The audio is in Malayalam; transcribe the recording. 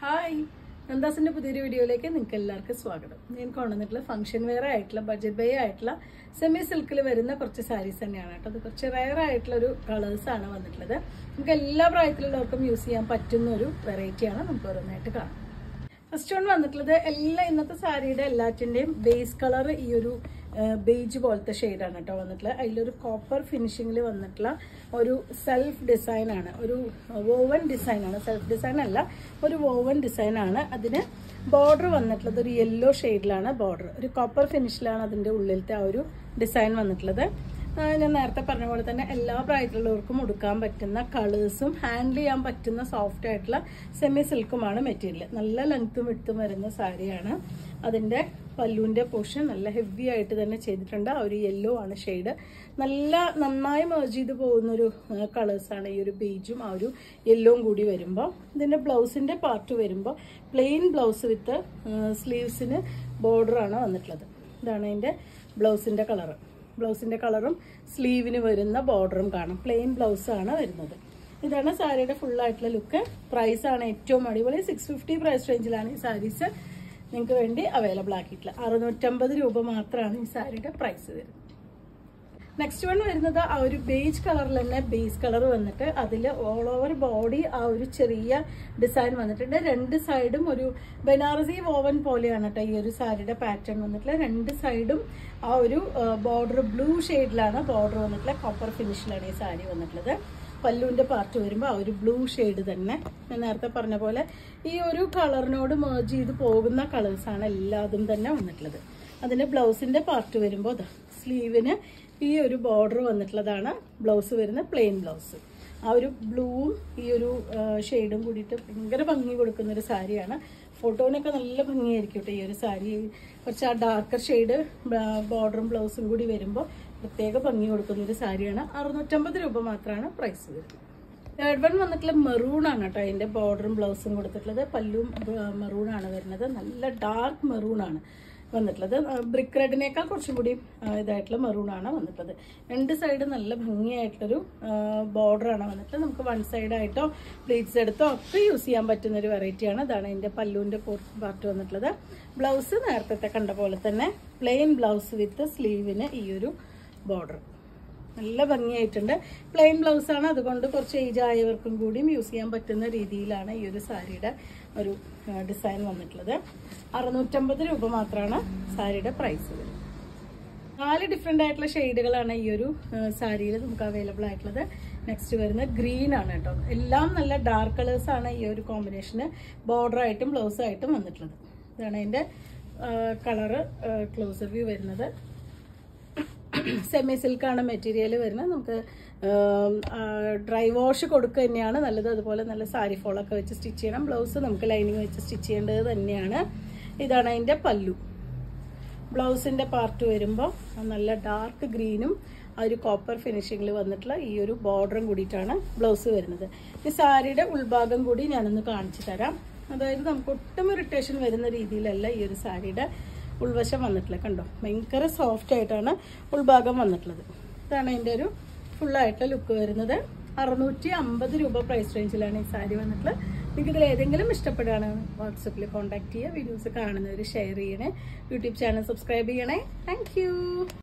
ഹായ് നന്ദാസിന്റെ പുതിയൊരു വീഡിയോയിലേക്ക് നിങ്ങൾക്ക് എല്ലാവർക്കും സ്വാഗതം ഞാൻ കൊണ്ടുവന്നിട്ടുള്ള ഫംഗ്ഷൻ വെയർ ആയിട്ടുള്ള ബഡ്ജറ്റ് ബൈ ആയിട്ടുള്ള സെമി സിൽക്കിൽ വരുന്ന കുറച്ച് സാരീസ് തന്നെയാണ് കേട്ടോ അത് കുറച്ച് റയർ ആയിട്ടുള്ള ഒരു കളേഴ്സ് ആണ് വന്നിട്ടുള്ളത് നമുക്ക് എല്ലാ പ്രായത്തിലുള്ളവർക്കും യൂസ് ചെയ്യാൻ പറ്റുന്ന ഒരു വെറൈറ്റിയാണ് നമുക്ക് ഓരോന്നായിട്ട് കാണാം ഫസ്റ്റ് വൺ വന്നിട്ടുള്ളത് എല്ലാ ഇന്നത്തെ സാരിയുടെ എല്ലാറ്റിന്റെയും ബേസ് കളർ ഈ ഒരു ബേജ് പോലത്തെ ഷെയ്ഡാണ് കേട്ടോ വന്നിട്ടുള്ളത് അതിലൊരു കോപ്പർ ഫിനിഷിങ്ങിൽ വന്നിട്ടുള്ള ഒരു സെൽഫ് ഡിസൈൻ ആണ് ഒരു വോവൻ ഡിസൈൻ ആണ് സെൽഫ് ഡിസൈൻ അല്ല ഒരു വോവൻ ഡിസൈൻ ആണ് അതിന് ബോർഡർ വന്നിട്ടുള്ളത് ഒരു യെല്ലോ ഷെയ്ഡിലാണ് ബോർഡർ ഒരു കോപ്പർ ഫിനിഷിലാണ് അതിന്റെ ഉള്ളിലത്തെ ആ ഒരു ഡിസൈൻ വന്നിട്ടുള്ളത് ആ, ഞാൻ നേരത്തെ പറഞ്ഞ പോലെ തന്നെ എല്ലാ പ്രായത്തിലുള്ളവർക്കും ഉടുക്കാൻ പറ്റുന്ന കളേഴ്സും ഹാൻഡിൽ ചെയ്യാൻ പറ്റുന്ന സോഫ്റ്റ് ആയിട്ടുള്ള സെമി സിൽക്കുമാണ് മെറ്റീരിയൽ നല്ല ലെങ്ത്തും വിട്ടും വരുന്ന സാരിയാണ് അതിന്റെ പല്ലുവിന്റെ പോർഷൻ നല്ല ഹെവി ആയിട്ട് തന്നെ ചെയ്തിട്ടുണ്ട് ആ ഒരു യെല്ലോ ആണ് ഷെയ്ഡ് നല്ല നന്നായി മേർജ് ചെയ്ത് പോകുന്ന ഒരു കളേഴ്സാണ് ഈ ഒരു ബീജും ആ ഒരു യെല്ലോവും കൂടി വരുമ്പോൾ ഇതിന്റെ ബ്ലൗസിന്റെ പാർട്ട് വരുമ്പോൾ പ്ലെയിൻ ബ്ലൗസ് വിത്ത് സ്ലീവ്സിന് ബോർഡറാണ് വന്നിട്ടുള്ളത് ഇതാണ് അതിന്റെ ബ്ലൗസിന്റെ കളറ് ബ്ലൗസിന്റെ കളറും സ്ലീവിന് വരുന്ന ബോർഡറും കാണും പ്ലെയിൻ ബ്ലൗസ് ആണ് വരുന്നത് ഇതാണ് സാരിയുടെ ഫുൾ ആയിട്ടുള്ള ലുക്ക് പ്രൈസ് ആണ് ഏറ്റവും അടിപൊളി സിക്സ് ഫിഫ്റ്റി പ്രൈസ് റേഞ്ചിലാണ് ഈ സാരീസ് നിങ്ങൾക്ക് വേണ്ടി അവൈലബിൾ ആക്കിയിട്ടുള്ളത് അറുന്നൂറ്റമ്പത് രൂപ മാത്രമാണ് ഈ സാരിയുടെ പ്രൈസ് വരുന്നത് നെക്സ്റ്റ് വൺ വരുന്നത് ആ ഒരു ബേജ് കളറിൽ തന്നെ ബേസ് കളർ വന്നിട്ട് അതിൽ ഓൾ ഓവർ ബോഡി ആ ഒരു ചെറിയ ഡിസൈൻ വന്നിട്ടുണ്ട് രണ്ട് സൈഡും ഒരു ബനാറസി വോവൻ പോലെയാണ് കേട്ടോ ഈ ഒരു സാരിയുടെ പാറ്റേൺ വന്നിട്ടുള്ളത് രണ്ട് സൈഡും ആ ഒരു ബോർഡർ ബ്ലൂ ഷെയ്ഡിലാണ് ബോർഡർ വന്നിട്ടുള്ളത് കോപ്പർ ഫിനിഷിലാണ് ഈ സാരി വന്നിട്ടുള്ളത് പല്ലുവിന്റെ പാർട്ട് വരുമ്പോൾ ആ ഒരു ബ്ലൂ ഷെയ്ഡ് തന്നെ ഞാൻ നേരത്തെ പറഞ്ഞ പോലെ ഈ ഒരു കളറിനോട് മേർജ് ചെയ്ത് പോകുന്ന കളേഴ്സാണ് എല്ലാതും തന്നെ വന്നിട്ടുള്ളത് അതിന്റെ ബ്ലൗസിന്റെ പാർട്ട് വരുമ്പോൾ സ്ലീവിന് ഈ ഒരു ബോർഡർ വന്നിട്ടുള്ളതാണ് ബ്ലൗസ് വരുന്ന പ്ലെയിൻ ബ്ലൗസ് ആ ഒരു ബ്ലൂവും ഈ ഒരു ഷെയ്ഡും കൂടിയിട്ട് ഭയങ്കര ഭംഗി കൊടുക്കുന്ന ഒരു സാരിയാണ് ഫോട്ടോനൊക്കെ നല്ല ഭംഗിയായിരിക്കും കേട്ടോ ഈ ഒരു സാരി കുറച്ച് ആ ഡാർക്കർ ഷെയ്ഡ് ബോർഡറും ബ്ലൗസും കൂടി വരുമ്പോൾ പ്രത്യേക ഭംഗി കൊടുക്കുന്ന ഒരു സാരിയാണ് അറുന്നൂറ്റമ്പത് രൂപ മാത്രമാണ് പ്രൈസ് വരുന്നത് തേർഡ് വൺ വന്നിട്ടുള്ള മെറൂൺ ആണ് കേട്ടോ അതിന്റെ ബോർഡറും ബ്ലൗസും കൊടുത്തിട്ടുള്ളത് പല്ലും മെറൂൺ ആണ് വരുന്നത് നല്ല ഡാർക്ക് മെറൂൺ ആണ് വന്നിട്ടുള്ളത് ബ്രിക്ക് റെഡിനേക്കാൾ കുറച്ചും കൂടി ആ, ഇതായിട്ടുള്ള മെറൂൺ ആണ് വന്നിട്ടുള്ളത് രണ്ട് സൈഡ് നല്ല ഭംഗിയായിട്ടൊരു ബോർഡർ ആണ് വന്നിട്ടുള്ളത് നമുക്ക് വൺ സൈഡ് ആയിട്ടോ പ്ലീറ്റ്സ് എടുത്തോ ഒക്കെ യൂസ് ചെയ്യാൻ പറ്റുന്ന ഒരു വെറൈറ്റിയാണ് ഇതാണ് ഇതിന്റെ പല്ലുവിന്റെ പാർട്ട് വന്നിട്ടുള്ളത് ബ്ലൗസ് നേരത്തെ കണ്ട പോലെ തന്നെ പ്ലെയിൻ ബ്ലൗസ് വിത്ത് സ്ലീവിന് ഈ ഒരു ബോർഡർ നല്ല ഭംഗിയായിട്ടുണ്ട് പ്ലെയിൻ ബ്ലൗസ് ആണ് അതുകൊണ്ട് കുറച്ച് ഏജ് ആയവർക്കും കൂടിയും യൂസ് ചെയ്യാൻ പറ്റുന്ന രീതിയിലാണ് ഈ ഒരു സാരിയുടെ ഒരു ഡിസൈൻ വന്നിട്ടുള്ളത് അറുന്നൂറ്റമ്പത് രൂപ മാത്രമാണ് സാരിയുടെ പ്രൈസ് വരുന്നത് നാല് ഡിഫറെൻ്റ് ആയിട്ടുള്ള ഷെയ്ഡുകളാണ് ഈ ഒരു സാരിയിൽ നമുക്ക് അവൈലബിൾ ആയിട്ടുള്ളത് നെക്സ്റ്റ് വരുന്നത് ഗ്രീൻ ആണ് കേട്ടോ എല്ലാം നല്ല ഡാർക്ക് കളേഴ്സ് ആണ് ഈ ഒരു കോമ്പിനേഷന് ബോർഡർ ആയിട്ടും ബ്ലൗസ് ആയിട്ടും വന്നിട്ടുള്ളത് ഇതാണ് അതിൻ്റെ കളറ് ക്ലോസർ വ്യൂ വരുന്നത് സെമി സിൽക്കാണ് മെറ്റീരിയൽ വരുന്നത് നമുക്ക് ഡ്രൈ വാഷ് കൊടുക്കുക തന്നെയാണ് നല്ലത് അതുപോലെ നല്ല സാരി ഫോളൊക്കെ വെച്ച് സ്റ്റിച്ച് ചെയ്യണം ബ്ലൗസ് നമുക്ക് ലൈനിങ് വെച്ച് സ്റ്റിച്ച് ചെയ്യേണ്ടത് തന്നെയാണ് ഇതാണ് അതിൻ്റെ പല്ലു ബ്ലൗസിൻ്റെ പാർട്ട് വരുമ്പോൾ നല്ല ഡാർക്ക് ഗ്രീനും ആ ഒരു കോപ്പർ ഫിനിഷിങ്ങിൽ വന്നിട്ടുള്ള ഈ ഒരു ബോർഡറും കൂടിയിട്ടാണ് ബ്ലൗസ് വരുന്നത് ഈ സാരിയുടെ ഉൾഭാഗം കൂടി ഞാനൊന്ന് കാണിച്ചു തരാം അതായത് നമുക്ക് ഒട്ടും ഇറിറ്റേഷൻ വരുന്ന രീതിയിലല്ല ഈ ഒരു സാരിയുടെ ഉൾവശം വന്നിട്ടുള്ളത് കണ്ടോ ഭയങ്കര സോഫ്റ്റ് ആയിട്ടാണ് ഉൾഭാഗം വന്നിട്ടുള്ളത് ഇതാണ് അതിൻ്റെ ഒരു ഫുള്ളായിട്ടുള്ള ലുക്ക് വരുന്നത് അറുന്നൂറ്റി അമ്പത് രൂപ പ്രൈസ് റേഞ്ചിലാണ് ഈ സാരി വന്നിട്ടുള്ളത് നിങ്ങൾക്ക് ഇതിൽ ഏതെങ്കിലും ഇഷ്ടപ്പെടുകയാണ് വാട്സപ്പിൽ കോൺടാക്ട് ചെയ്യുക വീഡിയോസ് കാണുന്നവർ ഷെയർ ചെയ്യണേ യൂട്യൂബ് ചാനൽ സബ്സ്ക്രൈബ് ചെയ്യണേ താങ്ക്